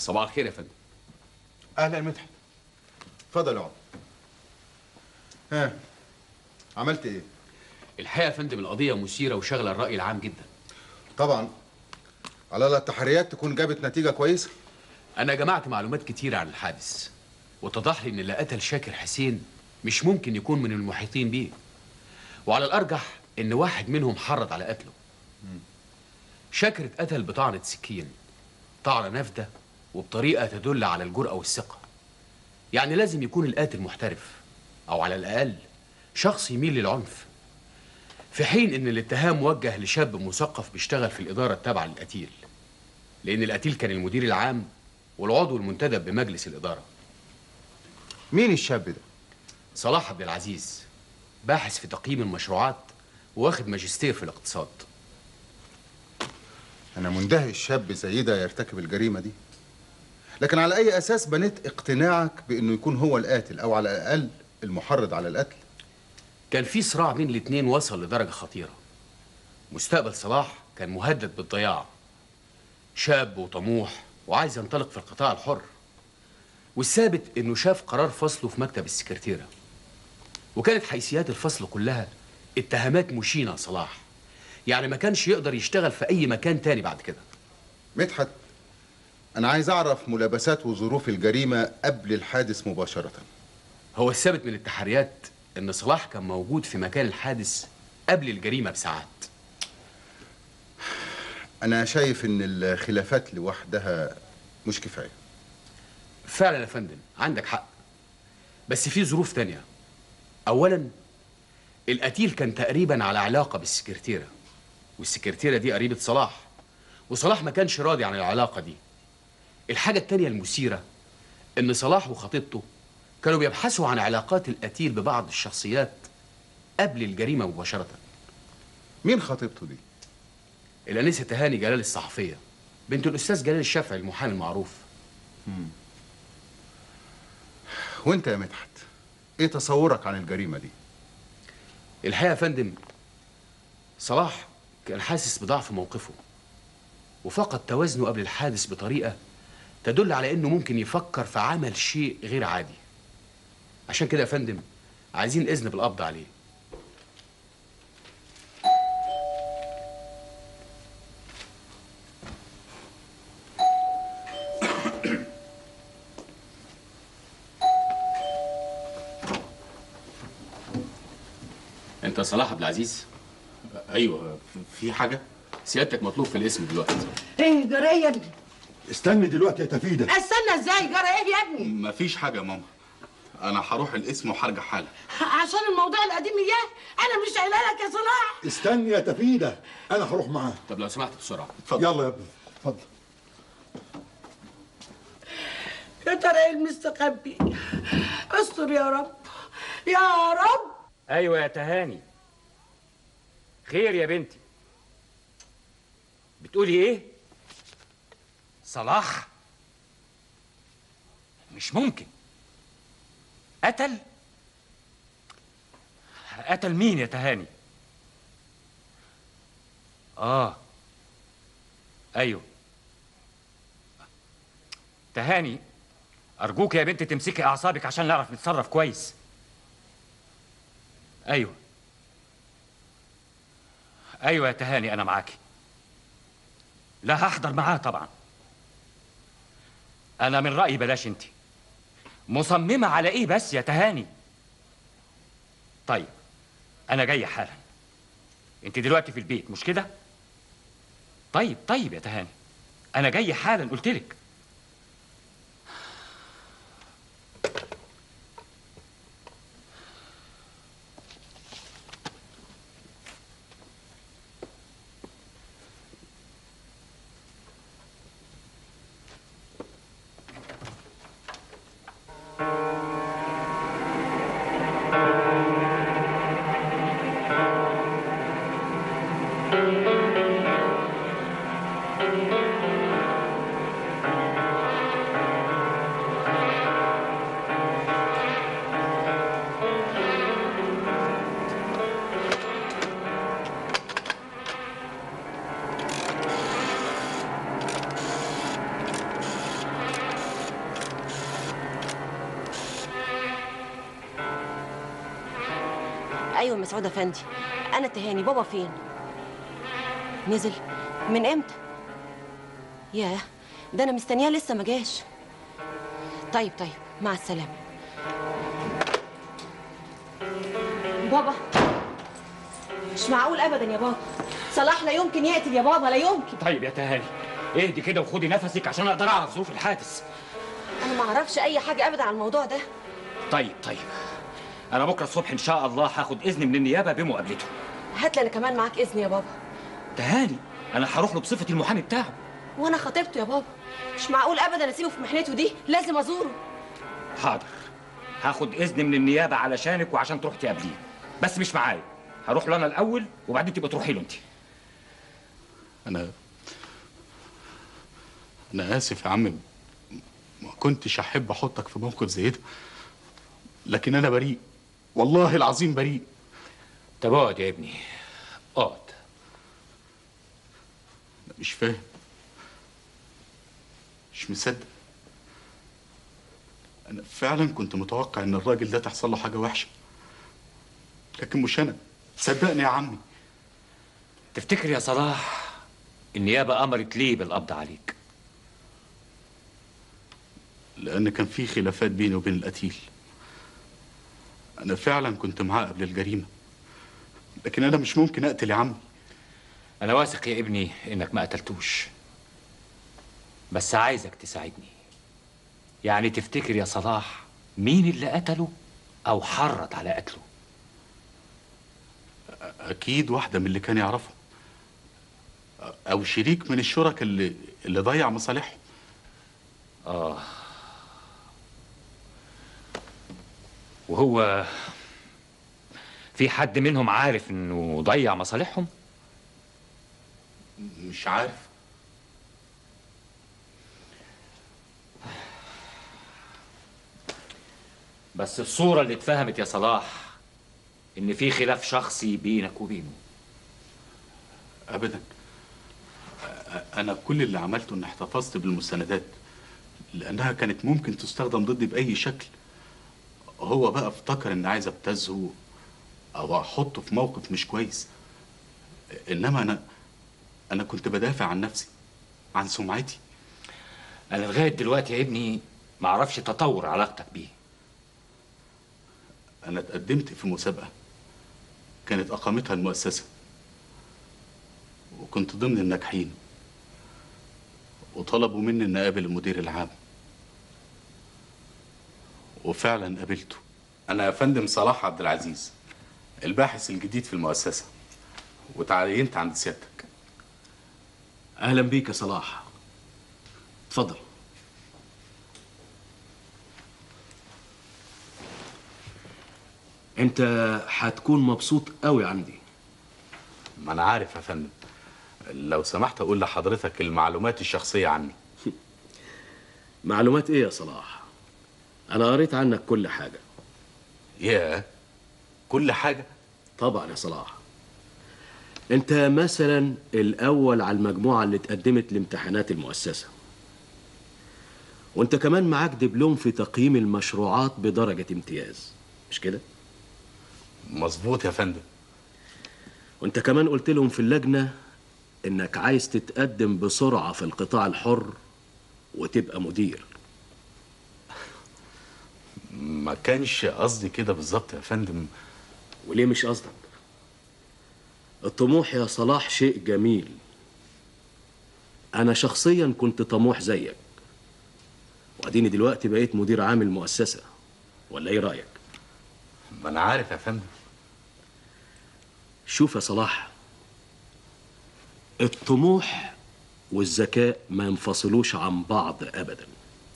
صباح الخير يا فندم اهلا مدحت اتفضل اقعد ها عملت ايه الحقيقه يا فندم القضيه مثيره وشغله الراي العام جدا طبعا على الله التحريات تكون جابت نتيجه كويسه انا جمعت معلومات كتيره عن الحادث واتضح لي ان اللي قتل شاكر حسين مش ممكن يكون من المحيطين بيه وعلى الارجح ان واحد منهم حرض على قتله شاكر اتقتل بطعنه سكين طعنه نافذه وبطريقه تدل على الجرأه والثقه يعني لازم يكون القاتل محترف او على الاقل شخص يميل للعنف في حين ان الاتهام موجه لشاب مثقف بيشتغل في الاداره التابعه للقتيل لان القتيل كان المدير العام والعضو المنتدب بمجلس الاداره مين الشاب ده صلاح عبد العزيز باحث في تقييم المشروعات واخد ماجستير في الاقتصاد انا مندهش شاب زي ده يرتكب الجريمه دي لكن على اي اساس بنيت اقتناعك بانه يكون هو القاتل او على الاقل المحرض على القتل كان في صراع بين الاتنين وصل لدرجه خطيره مستقبل صلاح كان مهدد بالضياع شاب وطموح وعايز ينطلق في القطاع الحر والثابت انه شاف قرار فصله في مكتب السكرتيره وكانت حيثيات الفصل كلها اتهامات مشينه يا صلاح يعني ما كانش يقدر يشتغل في اي مكان تاني بعد كده مدحت انا عايز اعرف ملابسات وظروف الجريمه قبل الحادث مباشره هو الثابت من التحريات ان صلاح كان موجود في مكان الحادث قبل الجريمه بساعات انا شايف ان الخلافات لوحدها مش كفايه فعلا يا فندم عندك حق بس في ظروف تانية اولا القتيل كان تقريبا على علاقه بالسكرتيره والسكرتيره دي قريبه صلاح وصلاح ما كانش راضي عن العلاقه دي الحاجه التانية المثيره ان صلاح وخطيبته كانوا بيبحثوا عن علاقات القتيل ببعض الشخصيات قبل الجريمه مباشره مين خطيبته دي الانسه تهاني جلال الصحفيه بنت الاستاذ جلال الشافعي المحامي المعروف وانت يا مدحت ايه تصورك عن الجريمه دي الحقيقه يا فندم صلاح كان حاسس بضعف موقفه وفقد توازنه قبل الحادث بطريقه تدل على انه ممكن يفكر في عمل شيء غير عادي عشان كده يا فندم عايزين اذن بالقبض عليه انت صلاح عبد العزيز ايوه في حاجه سيادتك مطلوب في الاسم دلوقتي ايه جرى ايه يا ابني استني دلوقتي يا تفيده استنى ازاي جرى ايه يا ابني مفيش حاجه يا ماما انا هروح القسم وهرجع حالا عشان الموضوع القديم اياه انا مش قايله لك يا صلاح استني يا تفيدة أنا هروح معاه طب لو سمحت بسرعه اتفضل يلا يا ابني اتفضل يا ترى ايه المستخبي استر يا رب يا رب ايوه يا تهاني خير يا بنتي بتقولي ايه صلاح مش ممكن قتل قتل مين يا تهاني اه ايوه تهاني ارجوك يا بنت تمسكي اعصابك عشان نعرف نتصرف كويس ايوه ايوه يا تهاني انا معاكي لا هحضر معاه طبعا انا من رايي بلاش انت مصممه على ايه بس يا تهاني طيب انا جاي حالا انت دلوقتي في البيت مش كده طيب طيب يا تهاني انا جاي حالا قلت لك ايوه مسعود افندي انا تهاني بابا فين نزل من امتى ياه ده انا مستنياه لسه ما جاش طيب طيب مع السلامه بابا مش معقول ابدا يا بابا صلاح لا يمكن يقتل يا بابا لا يمكن طيب يا تهاني اهدي كده وخدي نفسك عشان اقدر اعرف ظروف الحادث انا ما اعرفش اي حاجه ابدا عن الموضوع ده طيب طيب انا بكره الصبح ان شاء الله هاخد اذن من النيابه بمقابلته هات لي انا كمان معاك اذن يا بابا تهاني انا هروح له بصفتي المحامي بتاعه وانا خطيبته يا بابا مش معقول ابدا اسيبه في محنته دي لازم ازوره حاضر هاخد اذن من النيابه علشانك وعشان تروح تقابليه بس مش معايا هروح له انا الاول وبعدين تبقى تروحي له انت انا انا اسف يا عم ما كنتش احب احطك في موقف زي ده لكن انا بريء والله العظيم بريء طب اقعد يا ابني اقعد أنا مش فاهم مش مصدق انا فعلا كنت متوقع ان الراجل ده تحصل له حاجه وحشه لكن مش انا صدقني يا عمي تفتكر يا صلاح النيابه امرت ليه بالقبض عليك لان كان في خلافات بيني وبين القتيل انا فعلا كنت معاه قبل الجريمه لكن انا مش ممكن اقتل يا عمي انا واثق يا ابني انك ما قتلتوش بس عايزك تساعدني يعني تفتكر يا صلاح مين اللي قتله او حرض على قتله اكيد واحده من اللي كان يعرفه او شريك من الشركاء اللي اللي ضيع مصالحهم اه وهو في حد منهم عارف انه ضيع مصالحهم مش عارف بس الصورة اللي اتفهمت يا صلاح إن في خلاف شخصي بينك وبينه ابدا أ- انا كل اللي عملته اني احتفظت بالمستندات لانها كانت ممكن تستخدم ضدي باي شكل هو بقى افتكر اني عايز ابتزه او احطه في موقف مش كويس انما انا انا كنت بدافع عن نفسي عن سمعتي أنا لغاية دلوقتي يا ابني معرفش تطور علاقتك بيه انا اتقدمت في مسابقه كانت اقامتها المؤسسه وكنت ضمن الناجحين وطلبوا مني ان اقابل المدير العام وفعلا قابلته انا يا فندم صلاح عبد العزيز الباحث الجديد في المؤسسه وتعينت عند سيادتك اهلا بيك يا صلاح اتفضل انت هتكون مبسوط قوي عندي ما انا عارف يا فندم لو سمحت اقول لحضرتك المعلومات الشخصيه عني معلومات ايه يا صلاح انا قريت عنك كل حاجه ياه كل حاجه طبعا يا صلاح انت مثلا الاول على المجموعه اللي اتقدمت لامتحانات المؤسسه وانت كمان معاك دبلوم في تقييم المشروعات بدرجه امتياز مش كده مظبوط يا فندم وانت كمان قلت لهم في اللجنه انك عايز تتقدم بسرعه في القطاع الحر وتبقى مدير ما كانش قصدي كده بالظبط يا فندم وليه مش قصدك الطموح يا صلاح شيء جميل انا شخصيا كنت طموح زيك واديني دلوقتي بقيت مدير عام المؤسسه ولا ايه رايك ما انا عارف يا فندم شوف يا صلاح الطموح والذكاء ما ينفصلوش عن بعض ابدا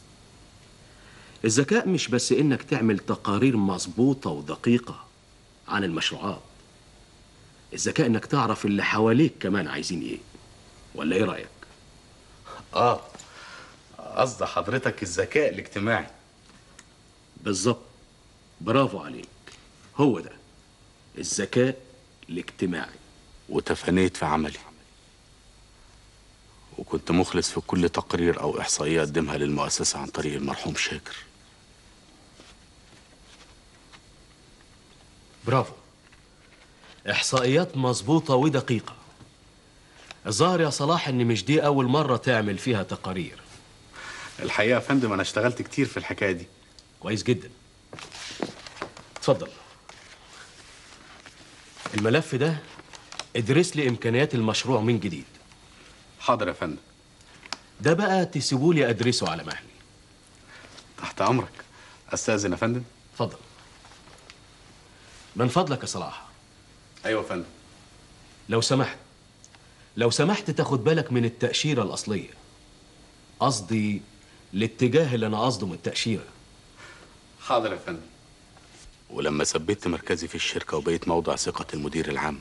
الذكاء مش بس انك تعمل تقارير مظبوطه ودقيقه عن المشروعات الذكاء انك تعرف اللي حواليك كمان عايزين ايه ولا ايه رايك اه قصد حضرتك الذكاء الاجتماعي بالظبط برافو عليك هو ده الذكاء الاجتماعي وتفانيت في عملي وكنت مخلص في كل تقرير او احصائيه اقدمها للمؤسسه عن طريق المرحوم شاكر برافو إحصائيات مظبوطة ودقيقة الظاهر يا صلاح إن مش دي أول مرة تعمل فيها تقارير الحقيقه يا فندم انا اشتغلت كتير في الحكايه دي كويس جدا اتفضل الملف ده ادرس لي إمكانيات المشروع من جديد حاضر يا فندم ده بقى تسيبولي أدرسه على مهلي تحت امرك استاذن يا فندم اتفضل من فضلك يا صلاح ايوه يا فندم لو سمحت لو سمحت تاخد بالك من التأشيرة الأصلية قصدي الاتجاه اللي أنا قصده من التأشيرة حاضر يا فندم ولما ثبت مركزي في الشركة وبقيت موضع ثقة المدير العام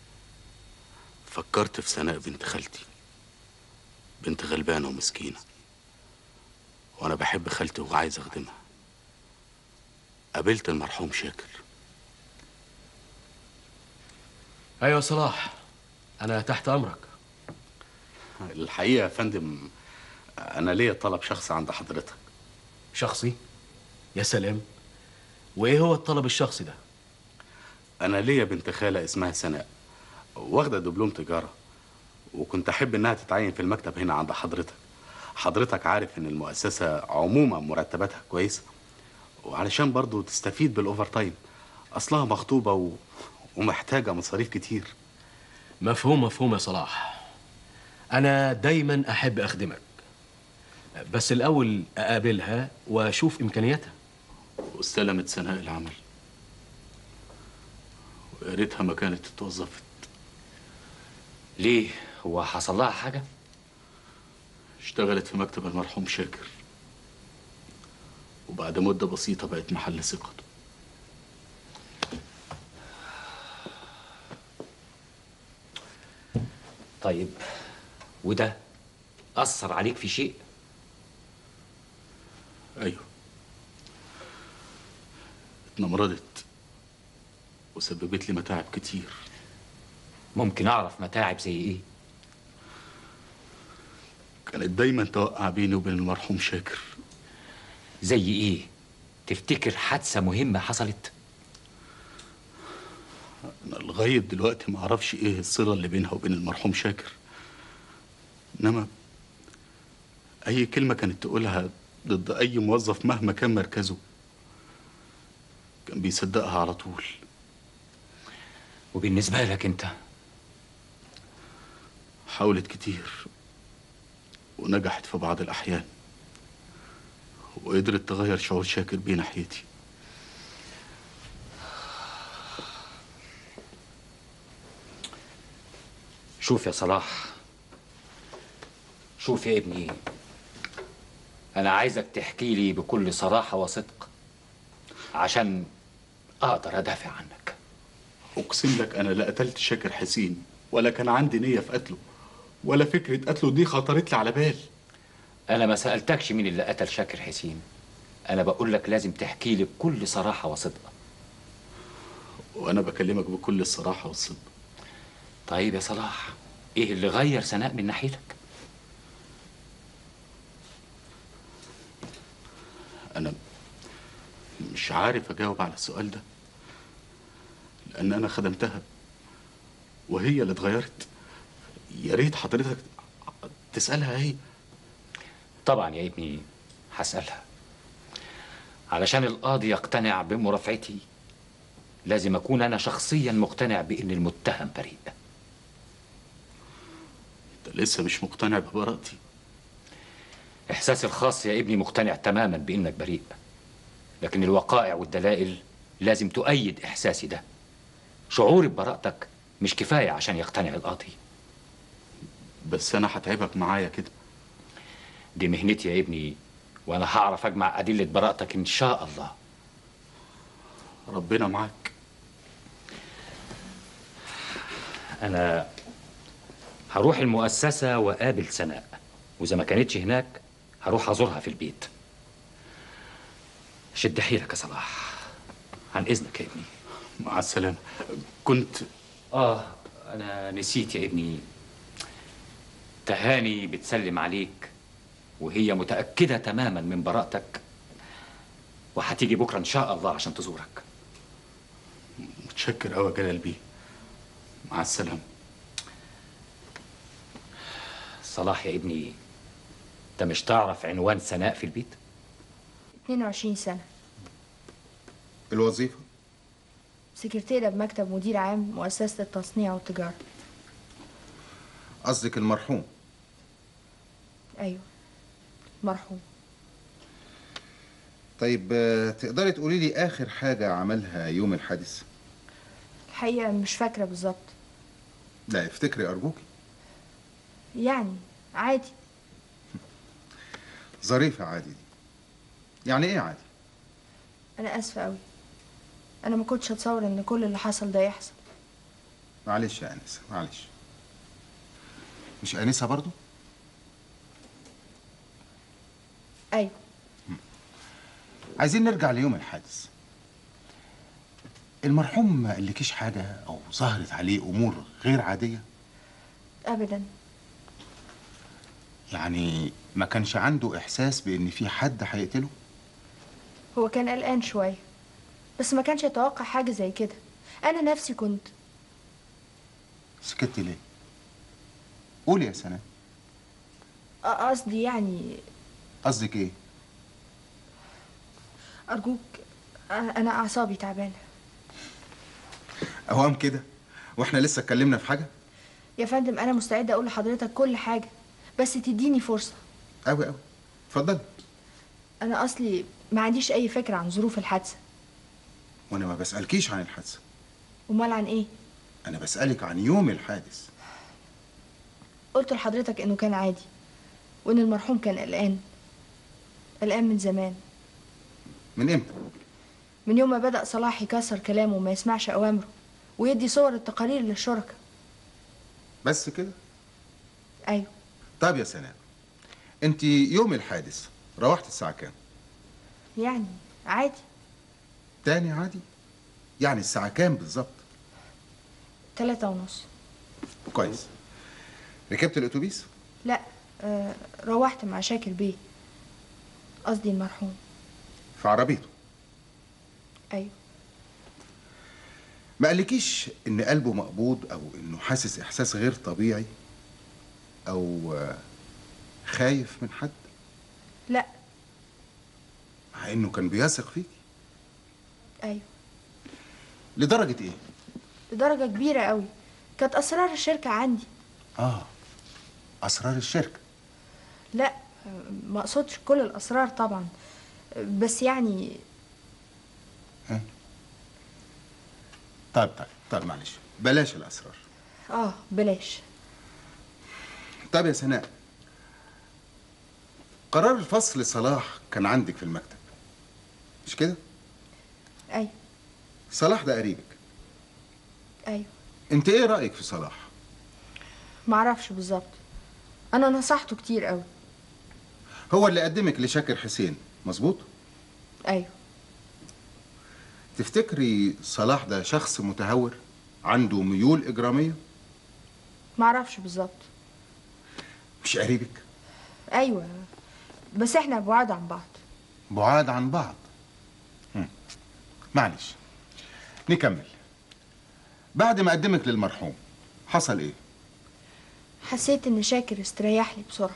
فكرت في سناء بنت خالتي بنت غلبانة ومسكينة وأنا بحب خالتي وعايز أخدمها قابلت المرحوم شاكر أيوة يا صلاح أنا تحت أمرك الحقيقة يا فندم أنا ليا طلب شخصي عند حضرتك شخصي يا سلام وإيه هو الطلب الشخصي ده أنا ليا بنت خالة اسمها سناء واخدة دبلوم تجارة وكنت أحب إنها تتعين في المكتب هنا عند حضرتك حضرتك عارف إن المؤسسة عموما مرتباتها كويسة وعلشان برضو تستفيد بالأوفر تايم أصلها مخطوبة و... ومحتاجة مصاريف كتير مفهوم مفهوم يا صلاح أنا دايما أحب أخدمك بس الأول أقابلها وأشوف إمكانياتها واستلمت سناء العمل ويا ريتها ما كانت اتوظفت ليه هو حصل لها حاجه اشتغلت في مكتب المرحوم شاكر وبعد مدة بسيطة بقت محل ثقته طيب وده اثر عليك في شيء أيوه اتنمرضت وسببت لي متاعب كتير ممكن اعرف متاعب زي ايه كانت دايما توقع بيني وبين المرحوم شاكر زي ايه تفتكر حادثه مهمه حصلت أنا لغاية دلوقتي ما أعرفش إيه الصلة اللي بينها وبين المرحوم شاكر إنما أي كلمة كانت تقولها ضد أي موظف مهما كان مركزه كان بيصدقها على طول وبالنسبه لك انت حاولت كتير ونجحت في بعض الأحيان وقدرت تغير شعور شاكر بيه ناحيتي شوف يا صلاح شوف يا ابني انا عايزك تحكي لي بكل صراحه وصدق عشان اقدر ادافع عنك أقسم لك أنا لا قتلت شاكر حسين ولا كان عندي نية في قتله ولا فكرة قتله دي خطرت لي على بال انا ما سالتكش مين اللي قتل شاكر حسين انا بقول لك لازم تحكي لي بكل صراحه وصدق وأنا بكلمك بكل الصراحة والصدق طيب يا صلاح ايه اللي غير سناء من ناحيتك أنا مش عارف أجاوب على السؤال ده لأن أنا خدمتها وهي اللي اتغيرت يا ريت حضرتك تسألها هي طبعا يا ابني هسألها علشان القاضي يقتنع بمرافعتي لازم أكون أنا شخصيا مقتنع بأن المتهم بريء أنت لسه مش مقتنع ببراءتي إحساسي الخاص يا ابني مقتنع تماما بأنك بريء لكن الوقائع والدلائل لازم تؤيد إحساسي ده شعوري ببراءتك مش كفاية عشان يقتنع القاضي بس أنا هتعبك معايا كده دي مهنتي يا ابني وأنا هعرف أجمع أدلة براءتك إن شاء الله ربنا معاك أنا هروح المؤسسة وقابل سناء وإذا ما كانتش هناك هروح أزورها في البيت شد حيلك يا صلاح عن إذنك يا ابني مع السلامة كنت آه أنا نسيت يا ابني تهاني بتسلم عليك وهي متأكدة تماما من براءتك وهتيجي بكرة إن شاء الله عشان تزورك متشكر أوي يا جلال بيه مع السلامة صلاح يا ابني انت مش تعرف عنوان سناء في البيت 22 سنة الوظيفة سكرتيرة بمكتب مدير عام مؤسسة التصنيع والتجارة قصدك المرحوم أيوة مرحوم طيب آه، تقدري تقولي لي آخر حاجة عملها يوم الحادث الحقيقة مش فاكرة بالظبط لا افتكري أرجوكي يعني عادي ظريفة عادي دي يعني إيه عادي أنا آسفة أوي أنا ما كنتش أتصور إن كل اللي حصل ده يحصل معلش يا أنسة معلش مش أنسة برضو أيوة عايزين نرجع ليوم الحادث المرحوم ما قالكيش حاجة أو ظهرت عليه أمور غير عادية أبدا يعني ما كانش عنده إحساس بإن في حد هيقتله هو كان قلقان شوية بس ما كانش يتوقع حاجة زي كده أنا نفسي كنت سكت ليه قولي يا سناء أ- قصدي يعني قصدك إيه أرجوك أ- أنا أعصابي تعبانة أوام كده وإحنا لسه اتكلمنا في حاجة يا فندم أنا مستعدة أقول لحضرتك كل حاجة بس تديني فرصة أوي أوي اتفضل أنا أصلي ما عنديش أي فكرة عن ظروف الحادثة وأنا ما بسألكيش عن الحادثة أمال عن إيه؟ أنا بسألك عن يوم الحادث قلت لحضرتك إنه كان عادي وإن المرحوم كان قلقان قلقان من زمان من إمتى من يوم ما بدأ صلاح يكسر كلامه وما يسمعش أوامره ويدي صور التقارير للشركاء بس كده أيوة طب يا سناء أنت يوم الحادث روحت الساعة كام يعني عادي تاني عادي يعني الساعة كام بالظبط تلاتة ونص كويس ركبت الأتوبيس لا آه روحت مع شاكر بيه قصدي المرحوم في عربيته أيوة ما قالكيش ان قلبه مقبوض او انه حاسس احساس غير طبيعي او آه، خايف من حد لا مع انه كان بيثق فيك أيوة لدرجة ايه لدرجة كبيرة قوي كانت أسرار الشركة عندي اه اسرار الشركة لا آه، ما أقصدش كل الأسرار طبعا آه، بس يعني طيب طيب طيب معلش بلاش الاسرار آه بلاش طيب يا سناء قرار الفصل صلاح كان عندك في المكتب مش كده أيوة صلاح ده قريبك أيوة انت ايه رايك في صلاح معرفش بالظبط أنا نصحته كتير قوي هو اللي قدمك لشاكر حسين مظبوط أيوة تفتكري صلاح ده شخص متهور عنده ميول إجرامية معرفش بالظبط مش قريبك أيوة بس إحنا بعاد عن بعض بعاد عن بعض هم. معلش نكمل بعد ما قدمك للمرحوم حصل ايه حسيت إن شاكر استريح لي بسرعة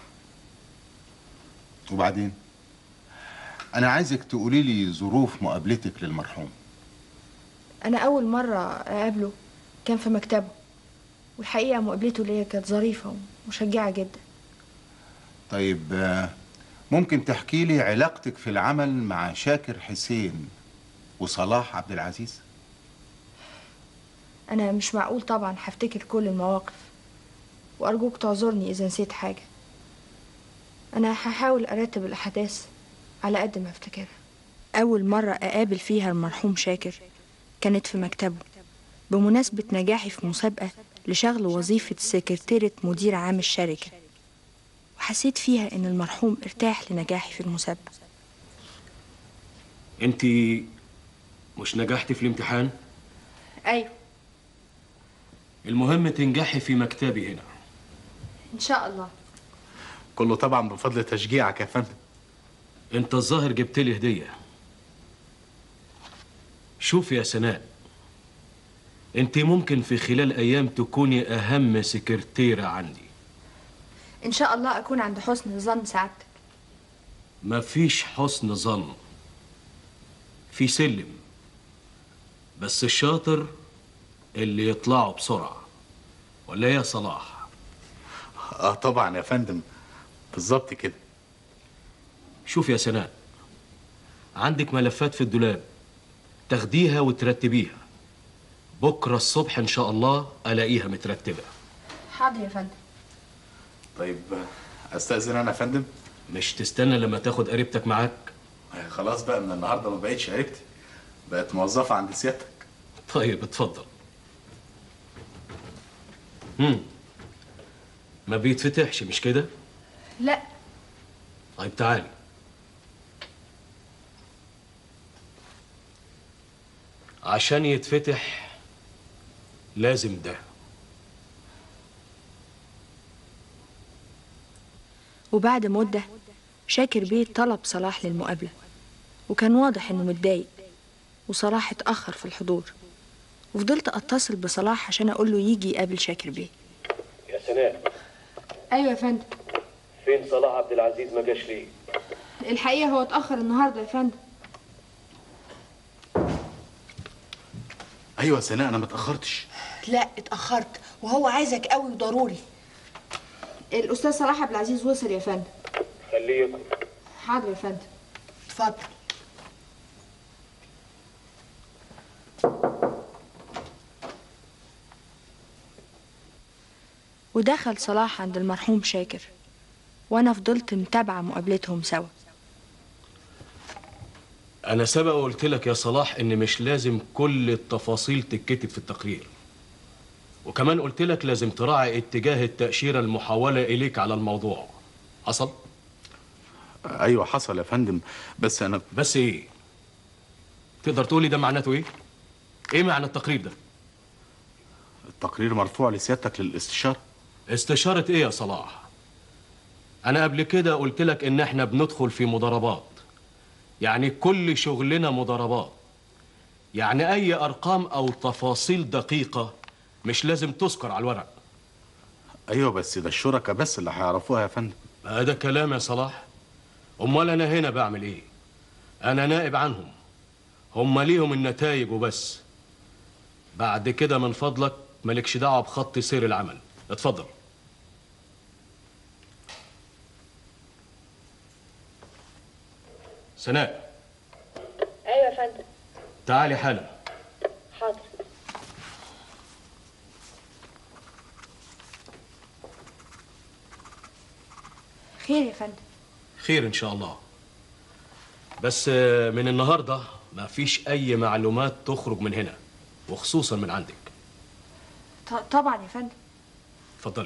وبعدين انا عايزك تقولي لي ظروف مقابلتك للمرحوم أنا أول مرة أقابله كان في مكتبه والحقيقة مقابلته ليا كانت ظريفة ومشجعة جدا طيب آه، ممكن تحكي لي علاقتك في العمل مع شاكر حسين وصلاح عبد العزيز أنا مش معقول طبعا هفتكر كل المواقف وأرجوك تعذرني إذا نسيت حاجة أنا هحاول أرتب الأحداث على قد ما أفتكرها أول مرة أقابل فيها المرحوم شاكر كانت في مكتبه بمناسبة نجاحي في مسابقة لشغل وظيفة سكرتيرة مدير عام الشركة وحسيت فيها إن المرحوم ارتاح لنجاحي في المسابقة انت مش نجحتي في الامتحان أيوة المهم تنجحي في مكتبي هنا إن شاء الله كله طبعا بفضل تشجيعك يا فندم انت الظاهر جبت لي هديه شوف يا سناء انت ممكن في خلال ايام تكوني اهم سكرتيرة عندي ان شاء الله اكون عند حسن ظن سعادتك مفيش حسن ظن في سلم بس الشاطر اللي يطلعوا بسرعة ولا إيه يا صلاح اه طبعا يا فندم بالظبط كده شوف يا سناء عندك ملفات في الدولاب تاخديها وترتبيها بكرة الصبح إن شاء الله ألاقيها مترتبة حاضر يا فندم طيب آه، استاذن انا يا فندم مش تستنى لما تاخد قريبتك معاك آه، خلاص بقى من النهارده ما بقتش قريبتي بقت موظفه عند سيادتك طيب اتفضل هم ما بيتفتحش مش كده لا طيب تعالي عشان يتفتح لازم ده وبعد مدة شاكر بيه طلب صلاح للمقابلة وكان واضح انه متضايق وصلاح اتأخر في الحضور وفضلت اتصل بصلاح عشان اقول له يجي يقابل شاكر بيه يا سناء ايوه يا فندم فين صلاح عبد العزيز ما جاش ليه الحقيقة هو اتأخر النهاردة يا فندم ايوه يا سناء انا ما اتاخرتش لا اتأخرت وهو عايزك قوي وضروري الأستاذ صلاح عبد العزيز وصل يا فندم خليه يدخل حاضر يا فندم اتفضل ودخل صلاح عند المرحوم شاكر وانا فضلت متابعة مقابلتهم سوا انا سبق وقلت لك يا صلاح ان مش لازم كل التفاصيل تتكتب في التقرير وكمان قلت لك لازم تراعي اتجاه التأشيرة المحولة إليك على الموضوع حصل؟ ايوه حصل يا فندم بس انا بس إيه؟ تقدر تقولي ده معناته إيه؟ إيه معنى التقرير ده؟ التقرير مرفوع لسيادتك للاستشاره استشارة إيه يا صلاح؟ أنا قبل كده قلت لك إن إحنا بندخل في مضاربات يعني كل شغلنا مضاربات يعني أي أرقام أو تفاصيل دقيقة مش لازم تذكر على الورق ايوه بس ده الشركاء بس اللي هيعرفوها يا فندم هذا كلام يا صلاح امال انا هنا بعمل ايه انا نائب عنهم هم ليهم النتائج وبس بعد كده من فضلك مالكش دعوه بخط سير العمل اتفضل سناء ايوه يا فندم تعالي حالا حاضر خير يا فندم خير ان شاء الله بس آه، من النهارده ما فيش اي معلومات تخرج من هنا وخصوصا من عندك ط- طبعا يا فندم اتفضلي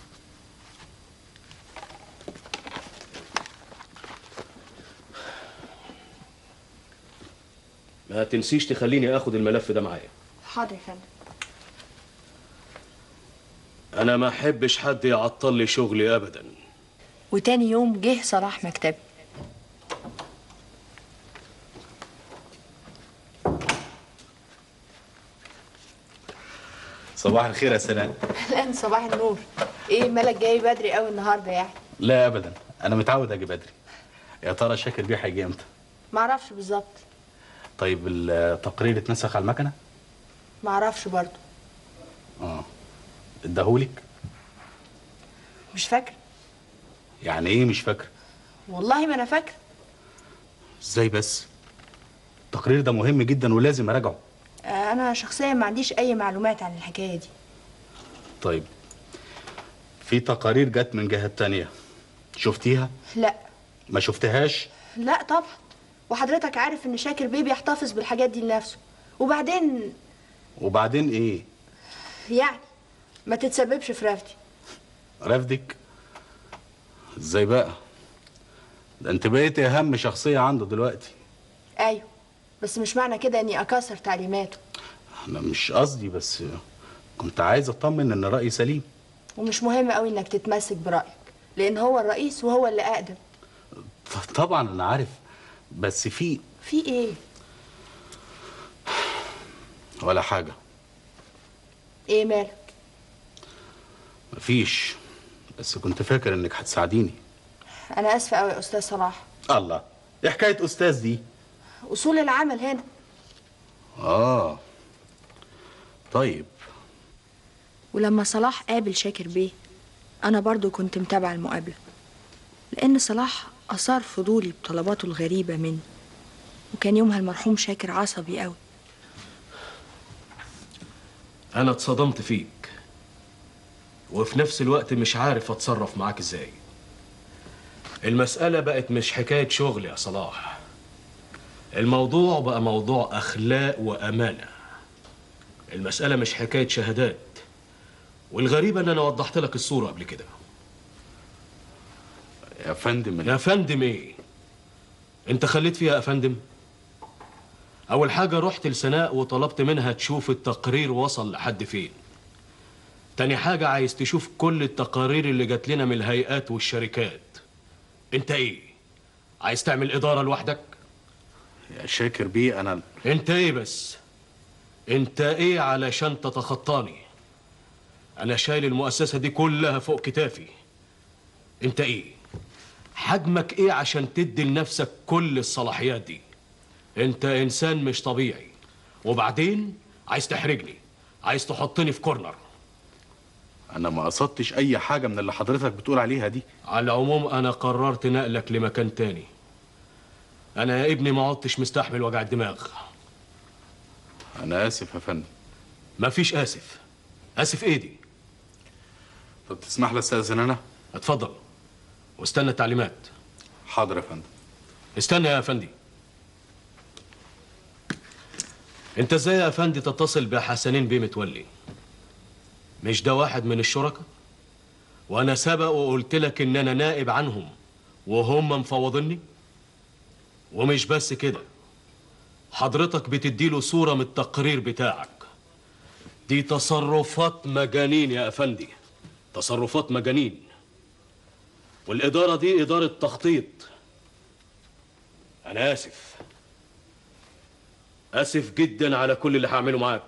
ما تنسيش تخليني اخد الملف ده معايا حاضر يا فندم انا ما احبش حد يعطل لي شغلي ابدا وتاني يوم جه صلاح مكتبي صباح الخير يا سناء الآن صباح النور ايه مالك جاي بدري قوي النهارده يعني لا ابدا انا متعود اجي بدري يا ترى شاكر بيه هيجي امتى معرفش بالظبط طيب التقرير اتنسخ على المكنه معرفش برضو اه اداهولك مش فاكر يعني ايه مش فاكر والله ما انا فاكر ازاي بس التقرير ده مهم جدا ولازم اراجعه آه، انا شخصيا ما عنديش اي معلومات عن الحكايه دي طيب في تقارير جت من جهات تانية شفتيها لا ما شفتهاش لا طبعا وحضرتك عارف ان شاكر بيه بيحتفظ بالحاجات دي لنفسه وبعدين وبعدين ايه يعني ما تتسببش في رفضي رفدك ازاي بقى ده انت بقيتي اهم شخصية عنده دلوقتي ايوه بس مش معنى كده اني اكسر تعليماته انا مش قصدي بس كنت عايز اطمن ان رأيي سليم ومش مهم قوي انك تتمسك برايك لان هو الرئيس وهو اللي اقدم ط- طبعا انا عارف بس في في ايه ولا حاجة ايه مالك مفيش بس كنت فاكر انك هتساعديني انا اسفه قوي يا استاذ صلاح الله ايه حكايه استاذ دي اصول العمل هنا اه طيب ولما صلاح قابل شاكر بيه انا برضو كنت متابعه المقابله لان صلاح اثار فضولي بطلباته الغريبه مني وكان يومها المرحوم شاكر عصبي قوي أنا اتصدمت فيك وفي نفس الوقت مش عارف أتصرف معاك إزاي المسألة بقت مش حكاية شغل يا صلاح الموضوع بقى موضوع أخلاق وأمانة المسألة مش حكاية شهادات والغريب إن أنا وضحت لك الصورة قبل كده يا فندم يا فندم إيه؟ أنت خليت فيها يا فندم؟ أول حاجة رحت لسناء وطلبت منها تشوف التقرير وصل لحد فين تاني حاجة عايز تشوف كل التقارير اللي جات لنا من الهيئات والشركات انت ايه عايز تعمل إدارة لوحدك يا شاكر بيه انا انت ايه بس انت ايه علشان تتخطاني انا شايل المؤسسة دي كلها فوق كتافي انت ايه حجمك ايه عشان تدي لنفسك كل الصلاحيات دي انت انسان مش طبيعي وبعدين عايز تحرجني عايز تحطني في كورنر انا ما قصدتش اي حاجه من اللي حضرتك بتقول عليها دي على العموم انا قررت نقلك لمكان تاني انا يا ابني ما عدتش مستحمل وجع الدماغ انا اسف يا فندم مفيش اسف اسف ايه دي طب تسمح لي استاذن انا اتفضل واستنى التعليمات حاضر يا فندم استنى يا افندي انت ازاي يا افندي تتصل بحسنين بيه متولي مش ده واحد من الشركاء وانا سبق وقلت لك ان انا نائب عنهم وهم مفوضيني ومش بس كده حضرتك بتديله صورة من التقرير بتاعك دي تصرفات مجانين يا افندي تصرفات مجانين والإدارة دي إدارة تخطيط أنا آسف آسف جدا على كل اللي هعمله معاك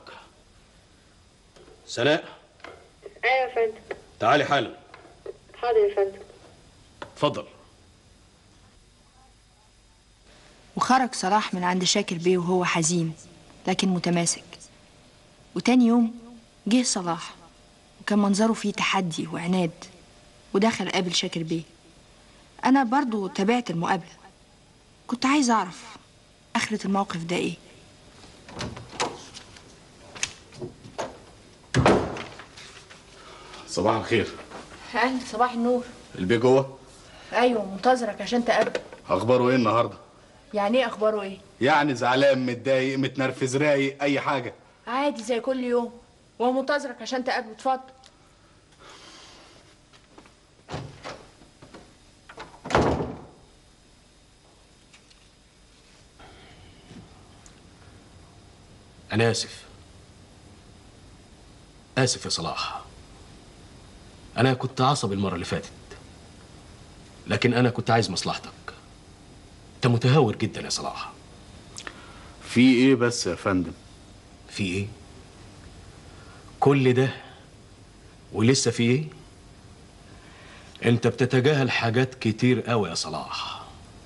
سناء ايوه يا فندم تعالي حالا حاضر يا فندم اتفضل وخرج صلاح من عند شاكر بيه وهو حزين لكن متماسك وتاني يوم جه صلاح وكان منظره فيه تحدي وعناد ودخل قابل شاكر بيه أنا برضو تابعت المقابلة كنت عايزة أعرف آخرة الموقف ده إيه صباح الخير أهلا صباح النور البيه جوه أيوة منتظرك عشان تقابل اخباره ايه النهارده يعني إيه أخباره إيه؟ يعني زعلان متضايق متنرفز رايق اي حاجه عادي زي كل يوم وهو منتظرك عشان تقابله اتفضل أنا آسف آسف يا صلاح أنا كنت عصبي المرة اللي فاتت لكن أنا كنت عايز مصلحتك أنت متهور جدا يا صلاح في ايه بس يا فندم في إيه؟ كل ده ولسه في إيه؟ أنت بتتجاهل حاجات كتير قوي يا صلاح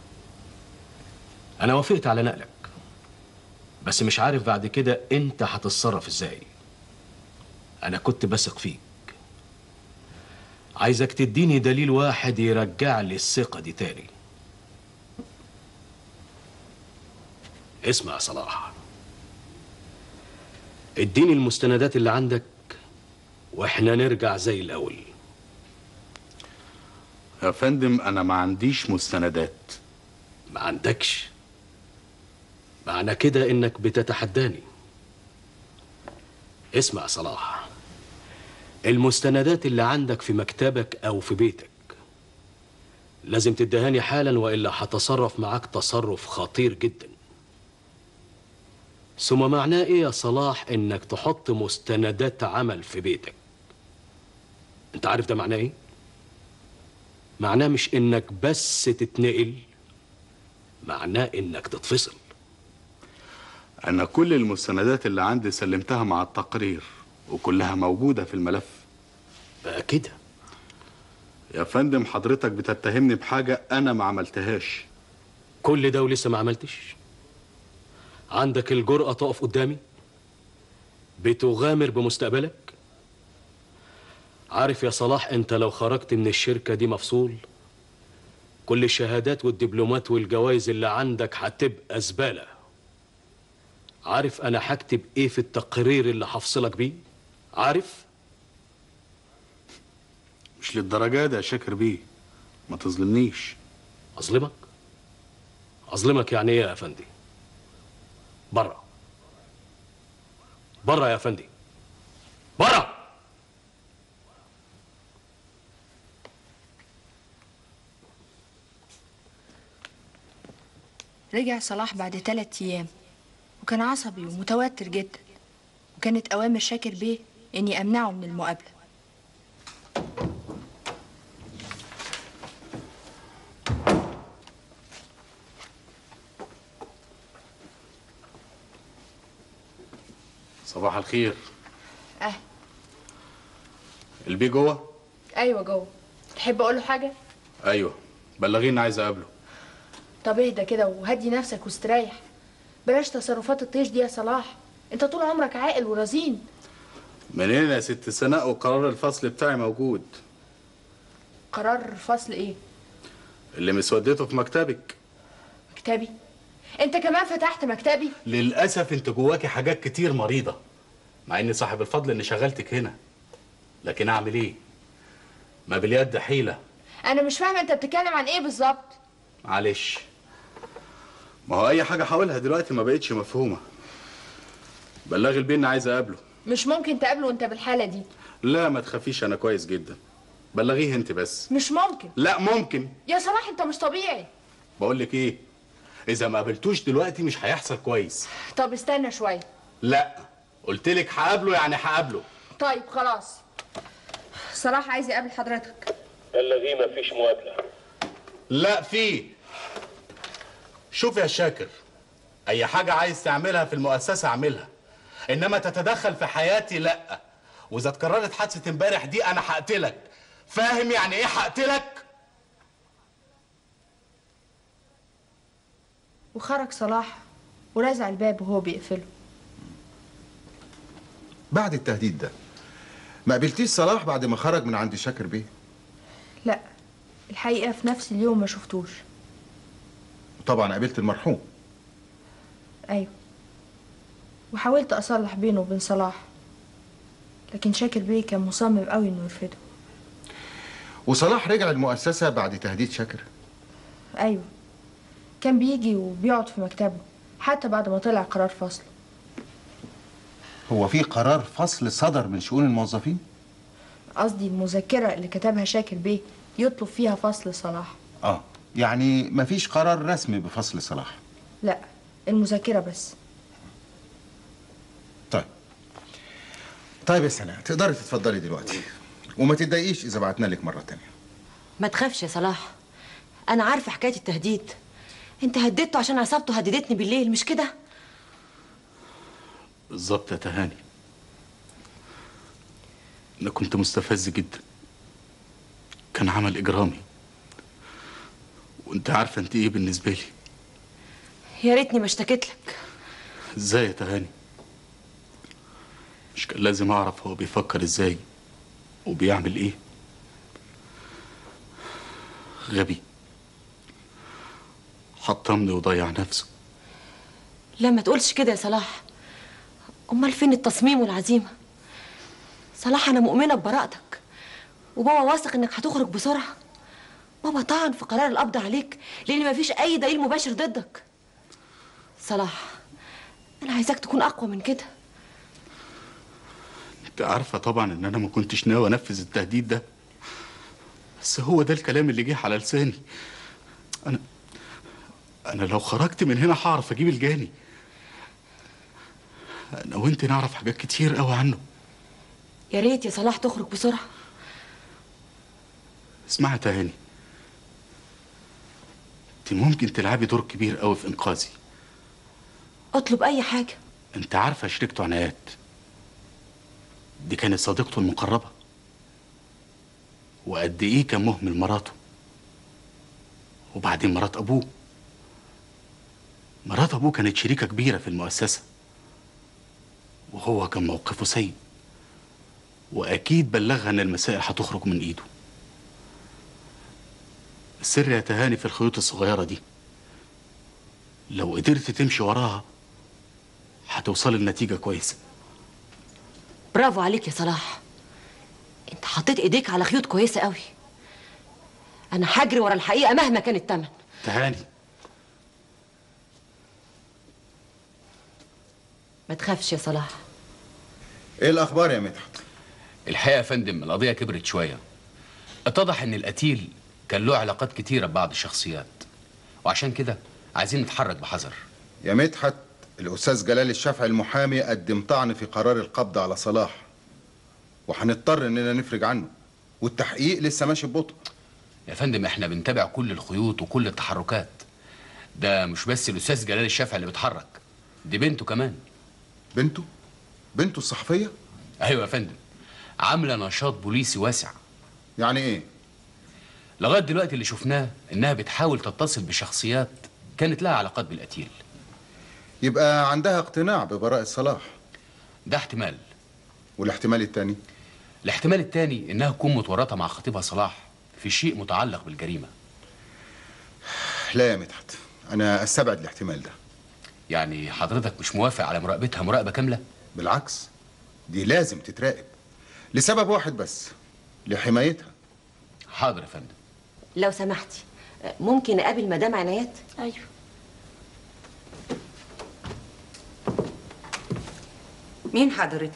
أنا وافقت على نقلك بس مش عارف بعد كده أنت هتتصرف إزاي أنا كنت بثق فيك عايزك تديني دليل واحد يرجع لي الثقة دي تاني اسمع يا صلاح اديني المستندات اللي عندك واحنا نرجع زي الاول يا فندم انا ما عنديش مستندات ما عندكش معنى كده انك بتتحداني اسمع يا صلاح المستندات اللي عندك في مكتبك او في بيتك لازم تدهاني حالا والا هتصرف معاك تصرف خطير جدا ثم معناه ايه يا صلاح انك تحط مستندات عمل في بيتك انت عارف ده معناه ايه معناه مش انك بس تتنقل معناه انك تتفصل انا كل المستندات اللي عندي سلمتها مع التقرير وكلها موجودة في الملف بقى كده يا فندم حضرتك بتتهمني بحاجة أنا ما عملتهاش كل ده ولسه ما عملتش عندك الجرأة تقف قدامي بتغامر بمستقبلك عارف يا صلاح انت لو خرجت من الشركة دي مفصول كل الشهادات والدبلومات والجوائز اللي عندك هتبقى زبالة عارف انا هكتب ايه في التقرير اللي هفصلك بيه عارف مش للدرجة دي يا شاكر بيه ما تظلمنيش اظلمك اظلمك يعني ايه يا افندي بره بره يا افندي بره رجع صلاح بعد ثلاث أيام وكان عصبي ومتوتر جدا وكانت أوامر شاكر بيه إني أمنعه من المقابلة صباح الخير أه البيه جوه أيوة جوه تحب أقول له حاجة؟ ايوه بلغيني عايز اقابله طب اهدى كده وهدي نفسك واستريح بلاش تصرفات الطيش دي يا صلاح انت طول عمرك عاقل ورزين منين يا ست سناء وقرار الفصل بتاعي موجود قرار الفصل ايه اللي مسودته في مكتبك مكتبي انت كمان فتحت مكتبي للاسف انت جواكي حاجات كتير مريضه مع اني صاحب الفضل اني شغلتك هنا لكن اعمل ايه ما باليد حيله انا مش فاهمه انت بتتكلم عن ايه بالظبط معلش ما هو اي حاجه هقولها دلوقتي ما بقتش مفهومه بلغي البيه اني عايز اقابله مش ممكن تقابله وانت بالحاله دي لا ما تخافيش انا كويس جدا بلغيه انت بس مش ممكن لا ممكن يا صلاح انت مش طبيعي بقول لك ايه اذا ما قابلتوش دلوقتي مش هيحصل كويس طب استنى شويه لا قلت لك هقابله يعني هقابله طيب خلاص صلاح عايز يقابل حضرتك بلغيه مفيش مقابلة لا في شوف يا شاكر اي حاجه عايز تعملها في المؤسسه اعملها انما تتدخل في حياتي لا واذا اتكررت حادثه امبارح دي انا هقتلك فاهم يعني ايه هقتلك وخرج صلاح ورزع الباب وهو بيقفله بعد التهديد ده ما قابلتيش صلاح بعد ما خرج من عند شاكر بيه لا الحقيقه في نفس اليوم ما شفتوش طبعا قابلت المرحوم ايوه وحاولت اصلح بينه وبين صلاح لكن شاكر بيه كان مصمم قوي انه يرفضه وصلاح رجع المؤسسة بعد تهديد شاكر ايوه كان بيجي وبيقعد في مكتبه حتى بعد ما طلع قرار فصل هو في قرار فصل صدر من شؤون الموظفين قصدي المذكره اللي كتبها شاكر بيه يطلب فيها فصل صلاح اه يعني مفيش قرار رسمي بفصل صلاح لا المذكره بس طيب طيب يا سناء تقدري تتفضلي دلوقتي وما تتضايقيش اذا بعتنا لك مرة تانية ما تخافش يا صلاح انا عارفه حكايه التهديد انت هددته عشان عصابته هددتني بالليل مش كده بالظبط يا تهاني انا كنت مستفز جدا كان عمل اجرامي وانت عارفه انت ايه بالنسبه لي يا ريتني ما اشتكيت لك ازاي يا تهاني مش كان لازم اعرف هو بيفكر ازاي وبيعمل ايه غبي حطمني وضيع نفسه لا ما تقولش كده يا صلاح امال فين التصميم والعزيمه صلاح انا مؤمنه ببراءتك وبابا واثق انك هتخرج بسرعه بابا طعن في قرار القبض عليك لان مفيش اي دليل مباشر ضدك صلاح انا عايزاك تكون اقوى من كده انت عارفه طبعا ان انا ما كنتش ناوي انفذ التهديد ده بس هو ده الكلام اللي جه على لساني انا انا لو خرجت من هنا هعرف اجيب الجاني انا وانت نعرف حاجات كتير قوي عنه يا ريت يا صلاح تخرج بسرعه اسمعي يا تهاني انت ممكن تلعبي دور كبير قوي في انقاذي اطلب اي حاجه انت عارفه شريكته عنايات دي كانت صديقته المقربة وقد إيه كان مهمل مراته وبعدين مرات أبوه مرات أبوه كانت شريكة كبيرة في المؤسسة وهو كان موقفه سيء وأكيد بلغها إن المسائل هتخرج من إيده السر يا تهاني في الخيوط الصغيرة دي لو قدرت تمشي وراها هتوصل لنتيجة كويسة برافو عليك يا صلاح انت حطيت ايديك على خيوط كويسه قوي انا هجري ورا الحقيقه مهما كان الثمن تهاني ما تخافش يا صلاح ايه الاخبار يا مدحت الحقيقه يا فندم القضيه كبرت شويه اتضح ان القتيل كان له علاقات كتيره ببعض الشخصيات وعشان كده عايزين نتحرك بحذر يا مدحت الاستاذ جلال الشافعي المحامي قدم طعن في قرار القبض على صلاح وهنضطر اننا نفرج عنه والتحقيق لسه ماشي ببطء يا فندم احنا بنتابع كل الخيوط وكل التحركات ده مش بس الاستاذ جلال الشافعي اللي بيتحرك دي بنته كمان بنته بنته الصحفيه ايوه يا فندم عامله نشاط بوليسي واسع يعني ايه لغايه دلوقتي اللي شفناه انها بتحاول تتصل بشخصيات كانت لها علاقات بالقتيل يبقى عندها اقتناع ببراءة صلاح ده احتمال والاحتمال التاني الاحتمال التاني انها تكون متورطه مع خطيبها صلاح في شيء متعلق بالجريمه لا يا مدحت انا استبعد الاحتمال ده يعني حضرتك مش موافق على مراقبتها مراقبه كامله بالعكس دي لازم تتراقب لسبب واحد بس لحمايتها حاضر يا فندم لو سمحتي ممكن اقابل مدام عنايات ايوه مين حضرتك؟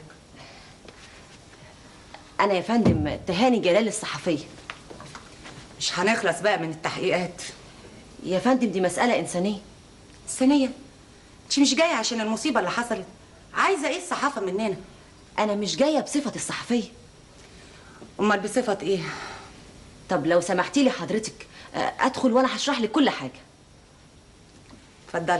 انا يا فندم تهاني جلال الصحفيه مش هنخلص بقى من التحقيقات يا فندم دي مساله انسانيه ثانيا انت مش جايه عشان المصيبه اللي حصلت عايزه ايه الصحافه مننا انا مش جايه بصفه الصحفيه امال بصفه ايه طب لو سمحتي لي حضرتك آه، ادخل وانا هشرح لك كل حاجه اتفضلي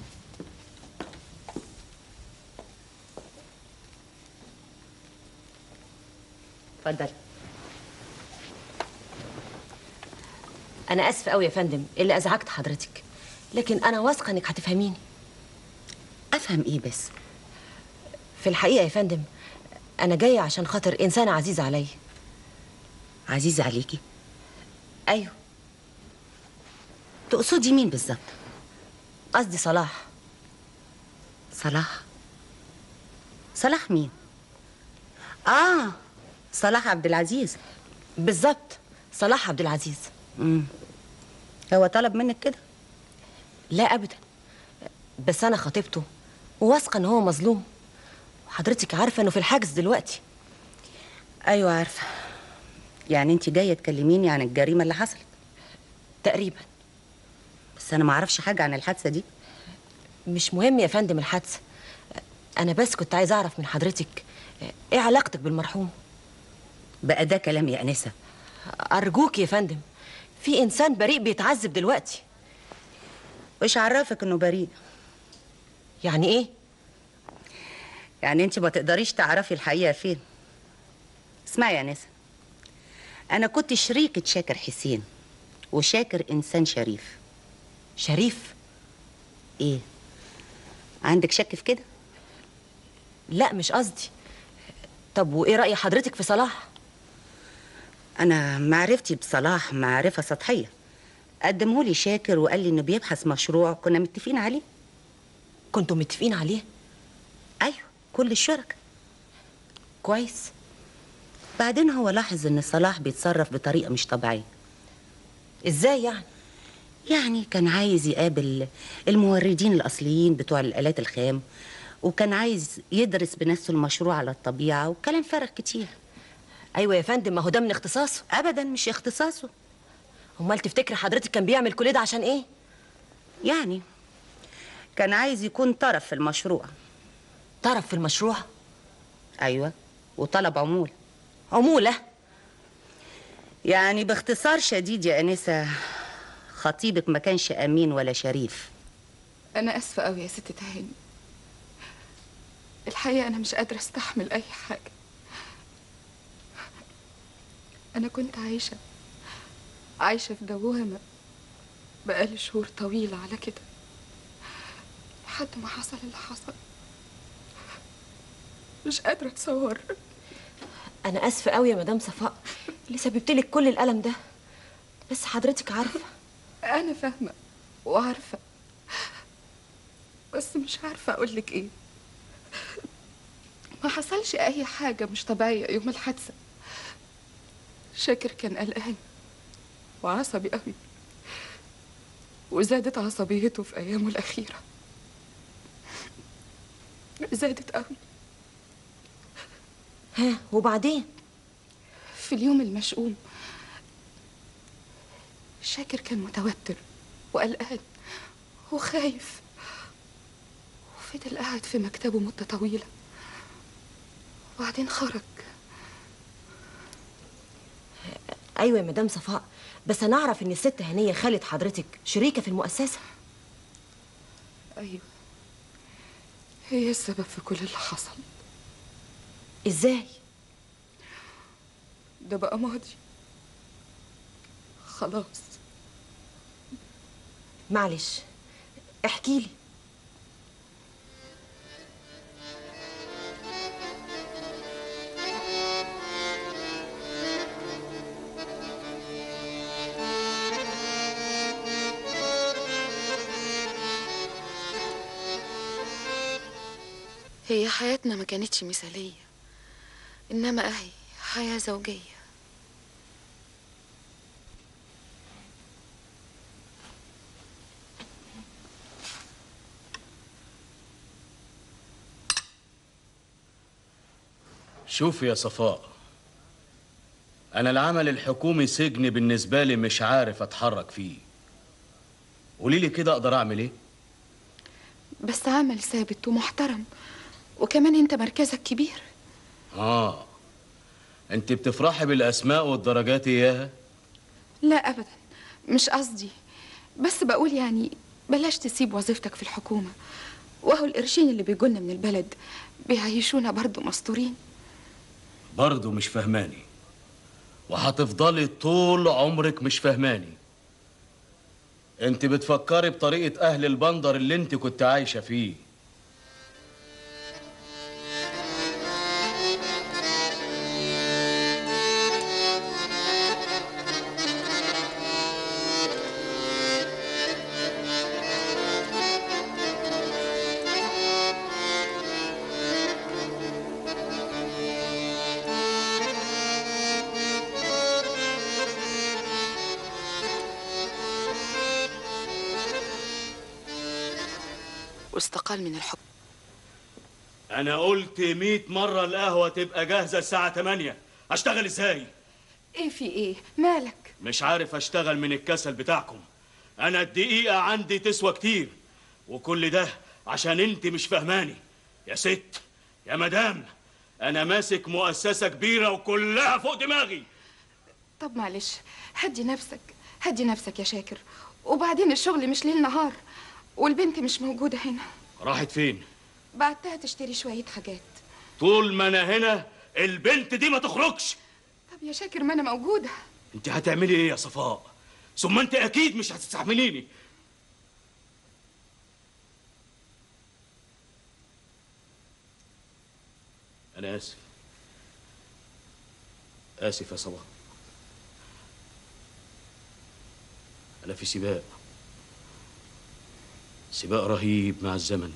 اتفضلي انا اسفه قوي يا فندم اللي ازعجت حضرتك لكن انا واثقه انك هتفهميني افهم ايه بس في الحقيقه يا فندم انا جايه عشان خاطر انسانه عزيزه عليا عزيزه عليكي ايوه تقصدي مين بالظبط قصدي صلاح صلاح صلاح مين اه صلاح عبد العزيز بالظبط صلاح عبد العزيز امم هو طلب منك كده لا ابدا بس انا خطيبته وواثقه ان هو مظلوم وحضرتك عارفه انه في الحجز دلوقتي ايوه عارفه يعني انت جايه تكلميني عن الجريمه اللي حصلت تقريبا بس انا ما اعرفش حاجه عن الحادثه دي مش مهم يا فندم الحادثه انا بس كنت عايزه اعرف من حضرتك ايه علاقتك بالمرحوم بقى ده كلام يا انسه ارجوك يا فندم في انسان بريء بيتعذب دلوقتي وايش عرفك انه بريء يعني ايه يعني انت ما تقدريش تعرفي الحقيقه فين اسمعي يا نسا انا كنت شريكة شاكر حسين وشاكر انسان شريف شريف ايه عندك شك في كده لا مش قصدي طب وايه راي حضرتك في صلاح انا معرفتي بصلاح معرفه سطحيه قدمهولي شاكر وقال لي انه بيبحث مشروع كنا متفقين عليه كنتوا متفقين عليه ايوه كل الشركاء كويس بعدين هو لاحظ ان صلاح بيتصرف بطريقه مش طبيعيه ازاي يعني يعني كان عايز يقابل الموردين الاصليين بتوع الالات الخام وكان عايز يدرس بنفسه المشروع على الطبيعه وكلام فارغ كتير ايوه يا فندم ما هو ده من اختصاصه ابدا مش اختصاصه امال تفتكري حضرتك كان بيعمل كل ده عشان ايه يعني كان عايز يكون طرف في المشروع طرف في المشروع ايوه وطلب عموله عموله يعني باختصار شديد يا انسه خطيبك ما كانش امين ولا شريف أنا آسفة أوي يا ست تهاني الحقيقة أنا مش قادرة أستحمل أي حاجة أنا كنت عايشة عايشة في دوامة بقالي شهور طويلة على كده لحد ما حصل اللي حصل مش قادرة أتصور انا اسفه قوي يا مدام صفاء اللي سببت لك كل الالم ده بس حضرتك عارفه أنا فاهمة وعارفة بس مش عارفة أقولك إيه ما حصلش أي حاجة مش طبيعية يوم الحادثة شاكر كان قلقان وعصبي قوي وزادت عصبيته في أيامه الأخيرة زادت قوي ها وبعدين في اليوم المشؤوم شاكر كان متوتر وقلقان وخايف وفضل قاعد في مكتبه مدة طويلة وبعدين خرج ايوه يا مدام صفاء بس انا اعرف ان الست هنيه خالة حضرتك شريكه في المؤسسه أيوة هي السبب في كل اللي حصل ازاي ده بقى ماضي خلاص معلش احكي لي هي حياتنا ما كانتش مثالية إنما أهي حياة زوجية شوف يا صفاء أنا العمل الحكومي سجن بالنسبة لي مش عارف أتحرك فيه قولي لي كده أقدر أعمل إيه؟ بس عمل ثابت ومحترم وكمان أنت مركزك كبير آه أنت بتفرحي بالأسماء والدرجات إياها؟ لا أبدا مش قصدي بس بقول يعني بلاش تسيب وظيفتك في الحكومة وهو القرشين اللي بيجونا من البلد بيعيشونا برضو مستورين برضه مش فهماني وهتفضلي طول عمرك مش فهماني انت بتفكري بطريقة أهل البندر اللي انت كنت عايشة فيه واستقال من الحكم أنا قلت مئة مرة القهوة تبقى جاهزة الساعة 8 أشتغل إزاي؟ إيه في إيه مالك مش عارف أشتغل من الكسل بتاعكم أنا الدقيقة عندي تسوى كتير وكل ده عشان انت مش فهماني يا ست يا مدام أنا ماسك مؤسسة كبيرة وكلها فوق دماغي طب معلش هدي نفسك هدي نفسك يا شاكر وبعدين الشغل مش ليل نهار والبنت مش موجودة هنا راحت فين؟ بعتها تشتري شوية حاجات طول ما أنا هنا البنت دي ما تخرجش طب يا شاكر ما أنا موجودة انت هتعملي ايه يا صفاء ثم انت اكيد مش هتستحمليني انا اسف اسف يا صباح انا في سباق سباق رهيب مع الزمن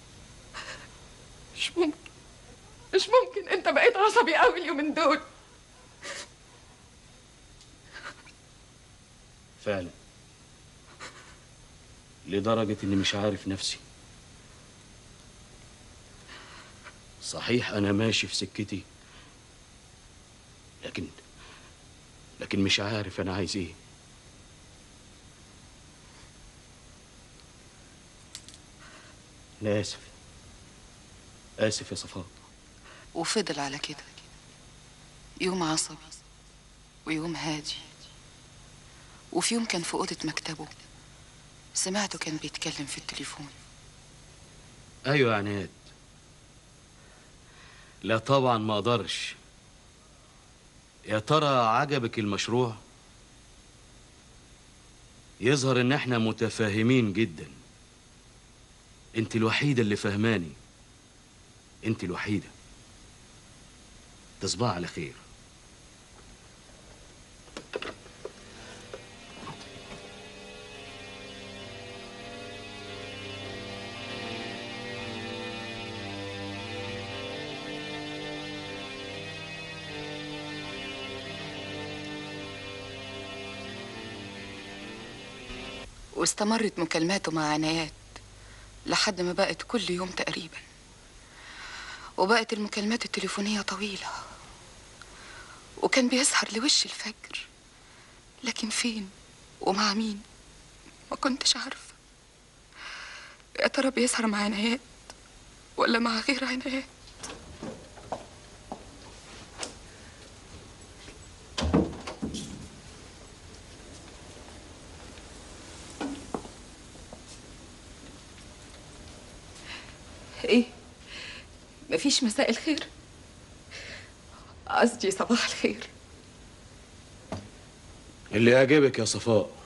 مش ممكن مش ممكن انت بقيت عصبي قوي اليومين دول فعلا لدرجة إني مش عارف نفسي صحيح أنا ماشي في سكتي لكن لكن مش عارف أنا عايز إيه أنا آسف آسف يا صفاء وفضل على كده يوم عصبي ويوم هادي وفي يوم كان في أوضة مكتبه سمعته كان بيتكلم في التليفون أيوة يا عناد لا طبعا ما أقدرش يا ترى عجبك المشروع يظهر ان احنا متفاهمين جدا انت الوحيده اللي فهماني انت الوحيده تصبح على خير واستمرت مكالماته مع عنايات لحد ما بقت كل يوم تقريبا وبقت المكالمات التليفونية طويلة وكان بيسهر لوش الفجر لكن فين ومع مين ما كنتش عارفة يا ترى بيسهر مع عنايات ولا مع غير عنايات ايه مفيش مساء الخير قصدي صباح الخير اللي يعجبك يا صفاء